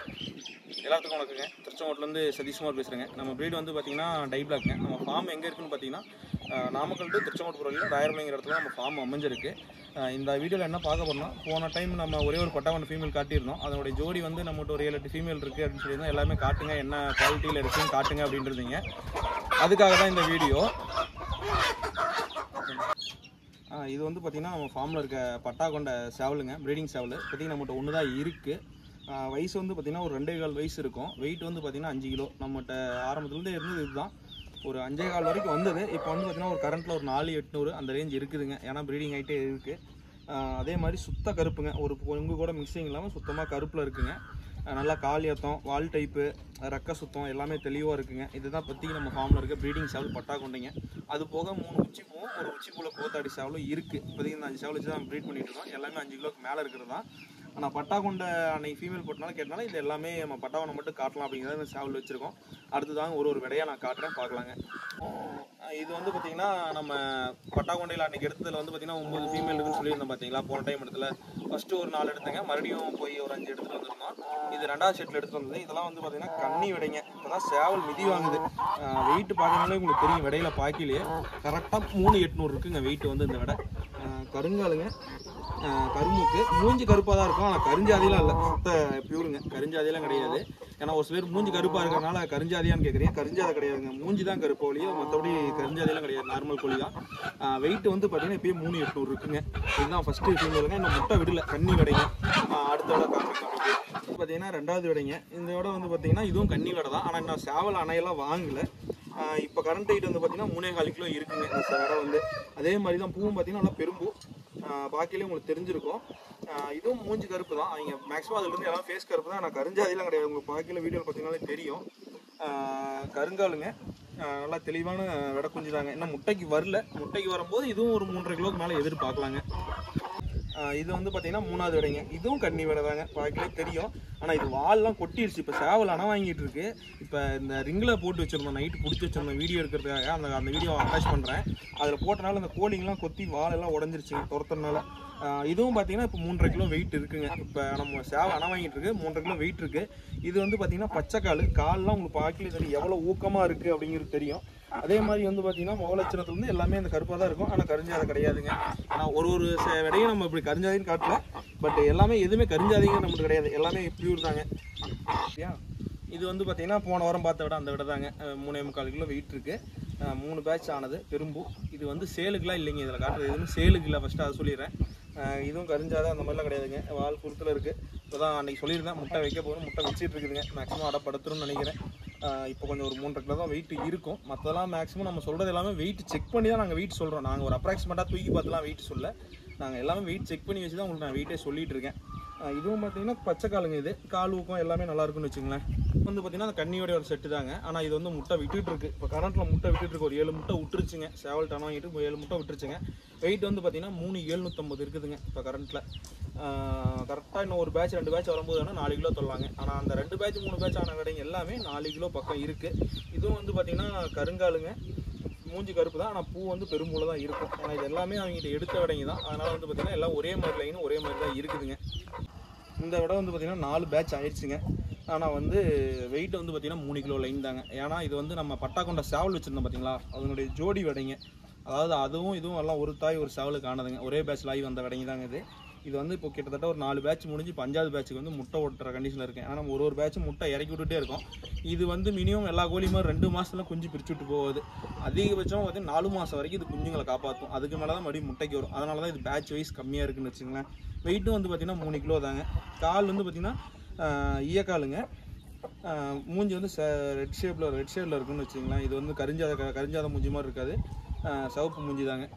எல்லாத்துக்கும் வணக்கங்க திருச்செங்கோட்டிலேருந்து சதீஷ்குமார் பேசுகிறேங்க நம்ம breed வந்து பார்த்தீங்கன்னா டை பிளாக்ங்க நம்ம ஃபார்ம் எங்கே இருக்குன்னு பார்த்தீங்கன்னா அஹ், நாமக்கல் டு திருச்செங்கோட்டு போகிற ராயர்மலைங்கிற இடத்துல நம்ம ஃபார்ம் அமைஞ்சிருக்கு அஹ், இந்த வீடியோவில் என்ன பார்க்க போறோம்னா போன டைம் நம்ம ஒரே ஒரு பட்டாவன் ஃபீமேல் காட்டியிருந்தோம் அதோட ஜோடி வந்து நம்மகிட்ட ஒரு ஏழு எட்டு ஃபீமேல் இருக்குது அப்படின்னு சொல்லியிருந்தோம் எல்லாமே காட்டுங்க என்ன குவாலிட்டியில் இருக்குன்னு காட்டுங்க அப்படின்றதுங்க அதுக்காக தான் இந்த வீடியோ ஆ, இது வந்து பார்த்திங்கன்னா நம்ம ஃபார்மில் இருக்க பட்டா கொண்ட சேவலுங்க ப்ரீடிங் சேவல் இப்போதைக்கு நம்மகிட்ட ஒன்று தான் இருக்குது வயசு வந்து பார்த்திங்கன்னா ஒரு ரெண்டே கால் வயசு இருக்கும் வெயிட் வந்து பார்த்திங்கன்னா அஞ்சு கிலோ நம்மகிட்ட ஆரம்பத்துலேருந்தே இருந்தது இதுதான் ஒரு அஞ்சே கால் வரைக்கும் வந்தது இப்போ வந்து பார்த்திங்கன்னா ஒரு கரண்ட்டில் ஒரு நாலு எட்நூறு அந்த ரேஞ்ச் இருக்குதுங்க ஏன்னா ப்ரீடிங் ஆகிட்டே இருக்குது அதே மாதிரி சுத்த கருப்புங்க ஒரு பொங்கு கூட மிக்சிங் இல்லாமல் சுத்தமாக கருப்பில் இருக்குங்க அஹ் நல்லா காலியத்தம் வால் டைப்பு ரெக்க சுத்தம் எல்லாமே தெளிவாக இருக்குங்க இதுதான் பற்றி நம்ம ஃபார்மில் இருக்க ப்ரீடிங் சேவல் பட்டா கொண்டைங்க அது போக மூணு உச்சி பூவும் ஒரு உச்சி பூவில் கோத்தாடி சேவலும் இருக்குது இப்போதைக்கு இந்த அஞ்சு சேவல் வச்சு தான் ப்ரீட் பண்ணிட்டு இருக்கோம் எல்லாமே அஞ்சு கிலோக்கு மேலே இருக்கிறது தான் ஆனால் பட்டா கொண்ட அன்னைக்கு ஃபீமேல் போட்டனால கேட்டனால இது எல்லாமே நம்ம பட்டாவனை மட்டும் காட்டலாம் அப்படிங்கிறத இந்த சேவல் வச்சுருக்கோம் அடுத்ததாங்க ஒரு ஒரு விடையாக நான் காட்டுறேன் பார்க்கலாங்க அஹ் இது வந்து பார்த்தீங்கன்னா நம்ம பட்டாக்கொண்டையில் அன்னைக்கு எடுத்ததுல வந்து பார்த்தீங்கன்னா ஒம்பது ஃபீமேல் இருக்குன்னு சொல்லியிருந்தோம் பார்த்தீங்களா போன டைம் இடத்துல ஃபஸ்ட்டு ஒரு நாலு எடுத்தேங்க மறுபடியும் போய் ஒரு அஞ்சு எடுத்துகிட்டு வந்திருந்தோம் இது ரெண்டாவது செட்டில் எடுத்துட்டு வந்தது இதெல்லாம் வந்து பார்த்தீங்கன்னா கன்னி விடைங்க இப்போதான் சேவல் மிதி வாங்குது வெயிட் பார்த்தீங்கன்னாலே உங்களுக்கு தெரியும் விடையில பாக்கிலேயே கரெக்டாக மூணு எட்நூறு இருக்குங்க வெயிட் வந்து இந்த விடை அஹ் கருங்காலுங்க அஹ் கருமுக்கு மூஞ்சி கருப்பாக தான் இருக்கும் ஆனால் கருஞ்சாதிலாம் இல்லை சுத்த பியூருங்க கருஞ்சாதியெல்லாம் கிடையாது ஏன்னா ஒரு சில பேர் மூஞ்சி கருப்பாக இருக்கிறனால கருஞ்சாதியான்னு கேட்குறீங்க கருஞ்சாதை கிடையாதுங்க மூஞ்சி தான் கருப்பு ஒழியோ மற்றபடி கருஞ்சாதியெல்லாம் கிடையாது நார்மல் கோழி தான் வெயிட் வந்து பார்த்தீங்கன்னா இப்போயே மூணு எட்நூறு இருக்குங்க இதுதான் ஃபஸ்ட்டு ஃபீமேலுங்க இன்னும் முட்டை விடல கன்னி விடைங்க அஹ் அடுத்த விட காமிக்க பார்த்தீங்கன்னா ரெண்டாவது விடைங்க இந்த விட வந்து பார்த்தீங்கன்னா இதுவும் கன்னி விடை தான் ஆனால் இன்னும் சேவல் அணையெல்லாம் வாங்கல ஆஹ் இப்போ கரண்ட் ஹைட் வந்து பார்த்தீங்கன்னா மூணே கால் கிலோ இருக்குங்க இந்த விடை வந்து அதே மாதிரி தான் பூவும் பார்த்தீங்கன்னா நல்லா பெரும்பூ பாக்கிலே உங்களுக்கு தெரிஞ்சிருக்கும் ஆஹ் இதுவும் மூஞ்சி கருப்பு தான் அவங்க மேக்ஸிமம் அதுல இருந்து எல்லாம் ஃபேஸ் கருப்பு தான் ஆனால் கருஞ்சாதிலாம் கிடையாது உங்களுக்கு பாக்கியில் வீடியோவில் பார்த்தீங்கன்னாலே தெரியும் ஆஹ் கருங்காலுங்க ஆஹ் நல்லா தெளிவான விடை குஞ்சு தாங்க இன்னும் முட்டைக்கு வரல முட்டைக்கு வரும்போது இதுவும் ஒரு மூன்றரை கிலோக்கு மேலே எதிர்பார்க்கலாங்க ஆஹ் இது வந்து பார்த்தீங்கன்னா மூணாவது விடைங்க இதுவும் கன்னி விடை தாங்க பார்க்கலே தெரியும் ஆனால் இது வால்லாம் கொட்டிடுச்சு இப்போ சேவல் அணை வாங்கிட்டு இருக்கு இப்போ இந்த ரிங்கில் போட்டு வச்சிருந்தோம் நைட்டு பிடிச்சி வச்சிருந்தோம் வீடியோ எடுக்கிறதுக்காக அந்த அந்த வீடியோ அட்டாச் பண்ணுறேன் அதில் போட்டனால அந்த கோழிங்கெல்லாம் கொத்தி வாலெல்லாம் உடஞ்சிருச்சுங்க துரத்துறதுனால ஆஹ் இதுவும் பார்த்தீங்கன்னா இப்போ மூன்றரை கிலோ வெயிட் இருக்குங்க இப்போ நம்ம சேவை அணை வாங்கிட்டு இருக்கு மூன்றரை கிலோ வெயிட் இருக்கு இது வந்து பார்த்தீங்கன்னா பச்சைக்கால் கால்லாம் உங்களுக்கு பார்க்கல தெரியும் எவ்வளோ ஊக்கமாக இருக்குது அப்படிங்கிறது தெரியும் அதே மாதிரி வந்து பார்த்தீங்கன்னா முகலட்சணத்துலேருந்து எல்லாமே இந்த கருப்பாக தான் இருக்கும் ஆனால் கரிஞ்சாதை கிடையாதுங்க ஆனால் ஒரு ஒரு ச- விடையும் நம்ம இப்படி கரிஞ்சாதைன்னு காட்டல பட் எல்லாமே எதுவுமே கரிஞ்சாதைங்க நமக்கு கிடையாது எல்லாமே பியூர் தாங்க சரியா இது வந்து பார்த்தீங்கன்னா போன வாரம் பார்த்த விட அந்த விட தாங்க அஹ் மூணே முக்கால் கிலோ வெயிட் இருக்கு அஹ் மூணு பேட்ச் ஆனது பெரும்பு இது வந்து சேலுக்குலாம் இல்லைங்க இதில் காட்டுறது எதுவுமே சேலுக்கு இல்லை ஃபஸ்ட்டு அதை சொல்லிடுறேன் அஹ் இதுவும் கரிஞ்சாதான் அந்த மாதிரிலாம் கிடையாதுங்க வால் குருத்தில் இருக்குது இப்போ தான் அன்றைக்கி சொல்லியிருந்தேன் முட்டை வைக்க போகிறோம் முட்டை வச்சிட்டு இருக்குதுங்க மேக்ஸிமம் அடப்படுத்துருன்னு நினைக்கிறேன் அஹ் இப்போ கொஞ்சம் ஒரு மூன்றரை கிலோ தான் வெயிட் இருக்கும் மற்றதெல்லாம் மேக்ஸிமம் நம்ம சொல்கிறது எல்லாமே வெயிட் செக் பண்ணி தான் நாங்கள் வெயிட் சொல்கிறோம் நாங்கள் ஒரு அப்ராக்சிமேட்டாக தூக்கி பார்த்துலாம் வெயிட் சொல்ல நாங்கள் எல்லாமே வெயிட் செக் பண்ணி வச்சு தான் உங்களுக்கு நான் வெயிட்டே சொல்லிட்டு இருக்கேன் அஹ் இதுவும் பார்த்தீங்கன்னா பச்சை காலுங்க இது கால் ஊக்கம் எல்லாமே நல்லா இருக்குன்னு வச்சுங்களேன் வந்து பார்த்தீங்கன்னா அந்த கன்னியோட ஒரு செட்டு தாங்க ஆனால் இது வந்து முட்டை விட்டுட்டு இருக்கு இப்போ கரண்ட்ல முட்டை விட்டுட்டு இருக்கு ஒரு ஏழு முட்டை விட்டுருச்சுங்க சேவல் டன் வாங்கிட்டு இப்போ ஏழு முட்டை விட்டுருச்சுங்க வெயிட் வந்து பார்த்தீங்கன்னா மூணு ஏழ்நூற்றம்பது இருக்குதுங்க இப்போ கரண்ட்டில் கரெக்டாக இன்னும் ஒரு பேட்ச் ரெண்டு பேட்ச் வரும்போது வேணால் நாலு கிலோ தொல்லாங்க ஆனால் அந்த ரெண்டு பேட்ச் மூணு பேட்ச் ஆன விடைங்க எல்லாமே நாலு கிலோ பக்கம் இருக்குது இதுவும் வந்து பார்த்தீங்கன்னா கருங்காலுங்க மூஞ்சி கருப்பு தான் ஆனால் பூ வந்து பெரும்பூல தான் இருக்கும் ஆனால் இது எல்லாமே அவங்ககிட்ட எடுத்த விடைங்க தான் அதனால் வந்து பார்த்தீங்கன்னா எல்லாம் ஒரே மாதிரி லைனும் ஒரே மாதிரி தான் இருக்குதுங்க இந்த விட வந்து பார்த்தீங்கன்னா நாலு பேட்ச் ஆயிடுச்சுங்க ஆனால் வந்து வெயிட் வந்து பார்த்தீங்கன்னா மூணு கிலோ லைன் தாங்க ஏன்னா இது வந்து நம்ம பட்டாக்கொண்ட சேவல் வச்சுருந்தோம் பார்த்தீங்களா அதனுடைய ஜோடி விடைங்க அதாவது அதுவும் இதுவும் எல்லாம் ஒரு தாய் ஒரு சேவலுக்கு ஆனதுங்க ஒரே பேட்ச் லாய் வந்த விடைங்க தாங்க இது இது வந்து இப்போ கிட்டத்தட்ட ஒரு நாலு பேட்ச் முடிஞ்சு இப்போ அஞ்சாவது பேட்சுக்கு வந்து முட்டை ஓட்டுற கண்டிஷனில் இருக்கேன் ஆனால் நம்ம ஒரு ஒரு பேட்ச் முட்டை இறக்கி விட்டுட்டே இருக்கோம் இது வந்து மினிமம் எல்லா கோழியுமே ரெண்டு மாசத்துல குஞ்சு பிரிச்சு விட்டு போகுது அதிகபட்சம் பார்த்தீங்கன்னா நாலு மாதம் வரைக்கும் இது குஞ்சுங்களை காப்பாற்றும் அதுக்கு மேலே தான் மறுபடியும் முட்டைக்கு வரும் அதனால தான் இது பேட்ச் வைஸ் கம்மியாக இருக்குன்னு வச்சுங்களேன் வெயிட்டும் வந்து பார்த்தீங்கன்னா மூணு கிலோ தாங்க கால் வந்து பார்த்தீங்கன்னா ஆஹ், ஈயக்காலுங்க ஆஹ், மூஞ்சி வந்து ரெட் ஷேப்பில் ரெட் ஷேடில் இருக்குன்னு வச்சுங்களேன் இது வந்து கரிஞ்சாத க- கரிஞ்சாத மூஞ்சி மாதிரி இருக்காது ஆஹ், சிவப்பு மூஞ்சி தாங்க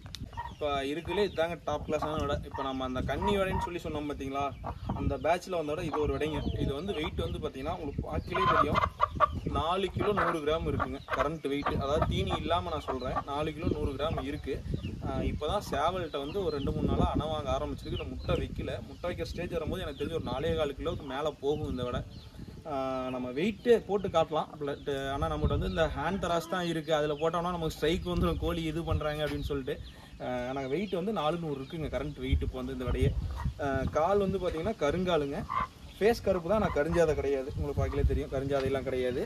இப்போ இருக்குல்லே இதுதாங்க டாப் கிளாஸான விடை இப்போ நம்ம அந்த கன்னி விடைன்னு சொல்லி சொன்னோம் பார்த்தீங்களா அந்த பேட்சில் வந்த விட இது ஒரு விடைங்க இது வந்து வெயிட் வந்து பார்த்தீங்கன்னா உங்களுக்கு பார்க்கலே தெரியும் நாலு கிலோ நூறு கிராம் இருக்குங்க கரண்ட் வெயிட் அதாவது தீனி இல்லாமல் நான் சொல்கிறேன் நாலு கிலோ நூறு கிராம் இருக்குது இப்போ தான் சேவல்கிட்ட வந்து ஒரு ரெண்டு மூணு நாளாக அணை வாங்க ஆரம்பிச்சிருக்கு நான் முட்டை வைக்கல முட்டை வைக்கிற ஸ்டேஜ் வரும்போது எனக்கு தெரிஞ்சு ஒரு நாலே கால் கிலோவுக்கு மேலே போகும் இந்த விட ஆஹ் நம்ம வெயிட்டு போட்டு காட்டலாம் பட் ஆனால் நம்மகிட்ட வந்து இந்த ஹேண்ட் தராஸ் தான் இருக்குது அதில் போட்டோம்னா நமக்கு ஸ்ட்ரைக் வந்து கோழி இது பண்ணுறாங்க அப்படின்னு சொல்லிட்டு ஆனால் வெயிட் வந்து நாலு நூறு இருக்குங்க கரண்ட் வெயிட் இப்போ வந்து இந்த விடையே ஆஹ் கால் வந்து பார்த்தீங்கன்னா கருங்காலுங்க ஃபேஸ் கருப்பு தான் நான் கரிஞ்சாதை கிடையாது உங்களுக்கு பார்க்கலே தெரியும் கரிஞ்சாதையெல்லாம் கிடையாது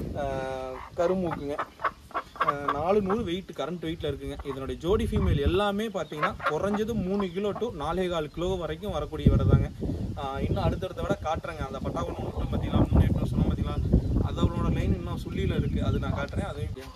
ஆஹ் கருமூக்குங்க ஆஹ் நாலு நூறு வெயிட் கரண்ட் வெயிட்டில் இருக்குங்க இதனுடைய ஜோடி ஃபீமேல் எல்லாமே பார்த்தீங்கன்னா குறைஞ்சது மூணு கிலோ டு நாலே கால் கிலோ வரைக்கும் வரக்கூடிய விட தாங்க ஆஹ் இன்னும் அடுத்தடுத்த விட காட்டுறேங்க அந்த பட்டாக்குன்னு மட்டும் பார்த்தீங்களா மூணு எட்டு சொன்னால் பார்த்தீங்களா அதோட லைன் இன்னும் சுள்ளியில் இருக்குது அது நான் காட்டுறேன் அதையும்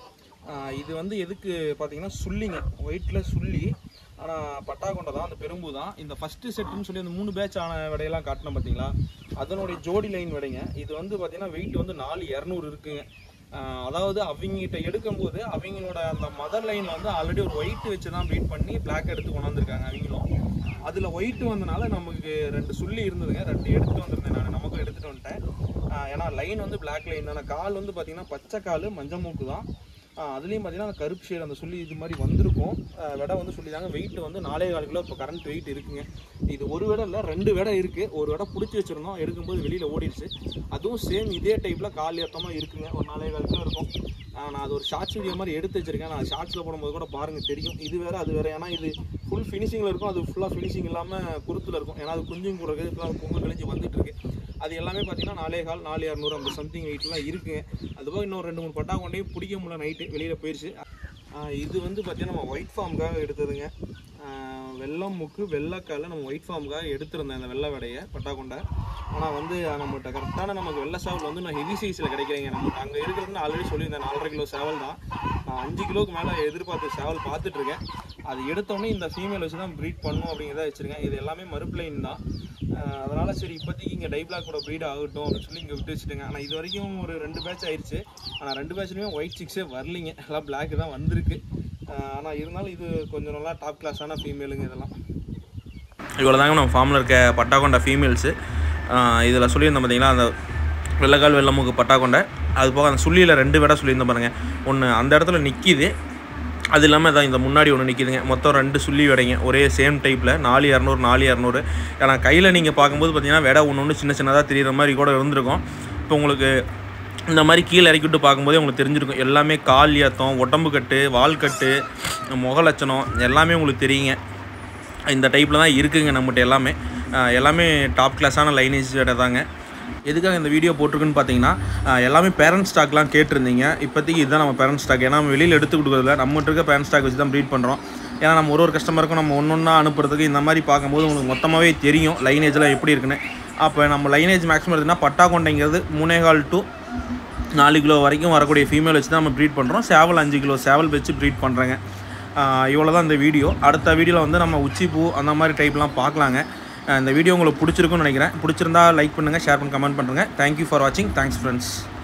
ஆஹ் இது வந்து எதுக்கு பார்த்தீங்கன்னா சுள்ளிங்க ஒயிட்டில் சுள்ளி ஆனால் பட்டாக்கொண்டை தான் அந்த பெரும்பு தான் இந்த ஃபஸ்ட்டு செட்டுன்னு சொல்லி அந்த மூணு பேட்ச் ஆன விடையெல்லாம் காட்டினோம் பார்த்தீங்களா அதனுடைய ஜோடி லைன் விடைங்க இது வந்து பார்த்தீங்கன்னா வெயிட் வந்து நாலு இரநூறு இருக்குங்க ஆஹ் அதாவது அவங்ககிட்ட எடுக்கும்போது அவங்களோட அந்த மதர் லைனில் வந்து ஆல்ரெடி ஒரு ஒயிட் வச்சு தான் ப்ரீட் பண்ணி பிளாக் எடுத்து கொண்டாந்துருக்காங்க அவங்களும் அதில் ஒயிட் வந்தனால நமக்கு ரெண்டு சுள்ளி இருந்ததுங்க ரெண்டு எடுத்துட்டு வந்திருந்தேன் நான் நமக்கும் எடுத்துட்டு வந்துட்டேன் ஆஹ் ஏன்னா லைன் வந்து பிளாக் லைன் தானே கால் வந்து பார்த்தீங்கன்னா பச்சை கால் மஞ்சள் மூக்கு தான் ஆஹ் அதுலேயும் பார்த்தீங்கன்னா அந்த கருப்பு ஷேட் அந்த சொல்லி இது மாதிரி வந்திருக்கும் ஆஹ் விடை வந்து சொல்லிதாங்க வெயிட் வந்து நாலே கால் கிலோ இப்போ கரண்ட் வெயிட் இருக்குங்க இது ஒரு விடை இல்லை ரெண்டு விடை இருக்குது ஒரு விடை பிடிச்சி வச்சிருந்தோம் எடுக்கும்போது வெளியில் ஓடிடுச்சு அதுவும் சேம் இதே டைப்பில் கால் ஏற்றமாக இருக்குங்க ஒரு நாலே கால் கிலோ இருக்கும் ஆஹ் நான் அது ஒரு ஷார்ட்ஸ் வீடியோ மாதிரி எடுத்து வச்சிருக்கேன் நான் ஷார்ட்ஸில் போடும்போது கூட பாருங்கள் தெரியும் இது வேறு அது வேறு ஏன்னா இது ஃபுல் ஃபினிஷிங்கில் இருக்கும் அது ஃபுல்லாக ஃபினிஷிங் இல்லாமல் குருத்தில் இருக்கும் ஏன்னா அது குஞ்சும் கூட இருக்குது இப்போ பொங்கல் கழிஞ்சு வந்துட்டு இருக்கு அது எல்லாமே பார்த்தீங்கன்னா நாலே கால் நாலு இரநூறு அந்த சம்திங் வெயிட்லாம் இருக்குங்க அதுபோக இன்னும் ரெண்டு மூணு பட்டா கொண்டே பிடிக்க முடியல நைட்டு வெளியில் போயிடுச்சு ஆஹ் இது வந்து பார்த்தீங்கன்னா நம்ம ஒயிட் ஃபார்முக்காக எடுத்ததுங்க ஆஹ் வெள்ளம் முக்கு வெள்ளைக்கால நம்ம ஒயிட் ஃபார்முக்காக எடுத்திருந்தேன் அந்த வெள்ளை வடையை பட்டாக்கொண்டை ஆனால் வந்து நம்மகிட்ட கரெக்டான நமக்கு வெள்ளை சேவல் வந்து நான் ஹெவி சைஸில் கிடைக்கிறீங்க நம்மகிட்ட அங்கே இருக்கிறதுன்னு ஆல்ரெடி சொல்லியிருந்தேன் நாலரை கிலோ சேவல் தான் நான் அஞ்சு கிலோக்கு மேலே எதிர்பார்த்து சேவல் பார்த்துட்டு இருக்கேன் அது எடுத்தோடனே இந்த ஃபீமேல் வச்சு தான் ப்ரீட் பண்ணும் அப்படிங்கிறத வச்சுருக்கேன் இது எல்லாமே மறுப்ளைன் தான் ஆஹ் அதனால சரி இப்போதைக்கு இங்கே டைப்ளாக் கூட ப்ரீட் ஆகட்டும் அப்படின்னு சொல்லி இங்கே விட்டு வச்சுட்டுங்க ஆனால் இது வரைக்கும் ஒரு ரெண்டு பேட்ச் ஆயிடுச்சு ஆனால் ரெண்டு பேட்ச்லையுமே ஒயிட் சிக்ஸே வரலிங்க எல்லாம் பிளாக் தான் வந்திருக்கு ஆனால் இருந்தாலும் இது கொஞ்சம் நல்லா டாப் கிளாஸான ஃபீமேலுங்க இதெல்லாம் இவ்வளோ தாங்க நம்ம ஃபார்மில் இருக்க பட்டாக்கொண்ட ஃபீமேல்ஸு இதில் சொல்லியிருந்தோம் பார்த்தீங்களா அந்த வெள்ளைக்கால் வெள்ளமுக்கு பட்டாக்கொண்டை அது போக அந்த சுள்ளியில் ரெண்டு விட சொல்லியிருந்தோம் பாருங்கள் ஒன்று அந்த இடத்துல நிற்கிது அது இல்லாமல் தான் இந்த முன்னாடி ஒன்று நிற்கிதுங்க மொத்தம் ரெண்டு சுள்ளி விடைங்க ஒரே சேம் டைப்பில் நாலு இரநூறு நாலு இரநூறு ஏன்னா கையில் நீங்கள் பார்க்கும்போது பார்த்தீங்கன்னா விடை ஒன்று ஒன்று சின்ன சின்னதாக தெரியுற மாதிரி கூட இருந்திருக்கும் இப்போ உங்களுக்கு இந்த மாதிரி கீழே இறக்கி விட்டு பார்க்கும்போதே உங்களுக்கு தெரிஞ்சிருக்கும் எல்லாமே கால் ஏத்தம் உடம்பு கட்டு வால் கட்டு முக லட்சணம் எல்லாமே உங்களுக்கு தெரியுங்க இந்த டைப்பில் தான் இருக்குங்க நம்மகிட்ட எல்லாமே ஆஹ் எல்லாமே டாப் கிளாஸான லைனேஜ் விட தாங்க எதுக்காக இந்த வீடியோ போட்டிருக்குன்னு பார்த்தீங்கன்னா ஆஹ் எல்லாமே பேரண்ட் ஸ்டாக்லாம் கேட்டிருந்தீங்க இப்போதைக்கு இதுதான் நம்ம பேரண்ட் ஸ்டாக் ஏன்னா நம்ம வெளியில் எடுத்து கொடுக்குறதில்ல நம்மகிட்ட இருக்க பேரண்ட் ஸ்டாக் வச்சு தான் ப்ரீட் பண்ணுறோம் ஏன்னா நம்ம ஒரு ஒரு கஸ்டமருக்கும் நம்ம ஒன்று ஒன்றா அனுப்புறதுக்கு இந்த மாதிரி பார்க்கும்போது உங்களுக்கு மொத்தமாகவே தெரியும் லைனேஜ்லாம் எப்படி இருக்குன்னு அப்போ நம்ம லைனேஜ் மேக்ஸிமம் எடுத்துன்னா பட்டா கொண்டைங்கிறது மூணேகால் டு நாலு கிலோ வரைக்கும் வரக்கூடிய ஃபீமேல் வச்சு தான் நம்ம ப்ரீட் பண்ணுறோம் சேவல் அஞ்சு கிலோ சேவல் வச்சு ப்ரீட் பண்ணுறேங்க இவ்வளோ தான் இந்த வீடியோ அடுத்த வீடியோவில் வந்து நம்ம உச்சிப்பூ அந்த மாதிரி டைப்லாம் பார்க்கலாங்க ஆஹ் இந்த வீடியோ உங்களுக்கு பிடிச்சிருக்குன்னு நினைக்கிறேன் பிடிச்சிருந்தா லைக் பண்ணுங்கள் ஷேர் பண்ணி கமெண்ட் பண்ணுங்கள் தேங்க்யூ ஃபார் வாட்சிங் தேங்க்ஸ் ஃப்ரெண்ட்ஸ்